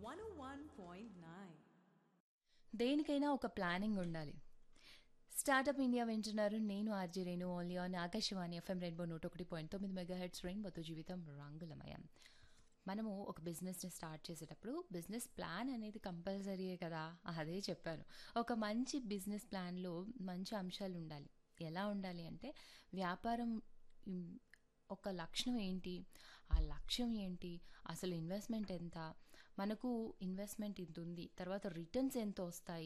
101.9. దేనికైనా ఒక ప్లానింగ్ ఉండాలి స్టార్టప్ ఇండియా వింటున్నారు నేను RJ Renu only on Akashvani FM rainbow నూట ఒకటి పాయింట్ తొమ్మిది మెగా హెడ్స్ రెయిన్బోతో జీవితం రంగులమయం మనము ఒక బిజినెస్ని స్టార్ట్ చేసేటప్పుడు బిజినెస్ ప్లాన్ అనేది కంపల్సరీయే కదా అదే చెప్పాను ఒక మంచి బిజినెస్ ప్లాన్లో మంచి అంశాలు ఉండాలి ఎలా ఉండాలి అంటే వ్యాపారం ఉమ్, ఒక లక్షణం ఏంటి ఆ లక్ష్యం ఏంటి అసలు ఇన్వెస్ట్మెంట్ ఎంత మనకు ఇన్వెస్ట్మెంట్ ఇంత ఉంది తర్వాత రిటర్న్స్ ఎంత వస్తాయి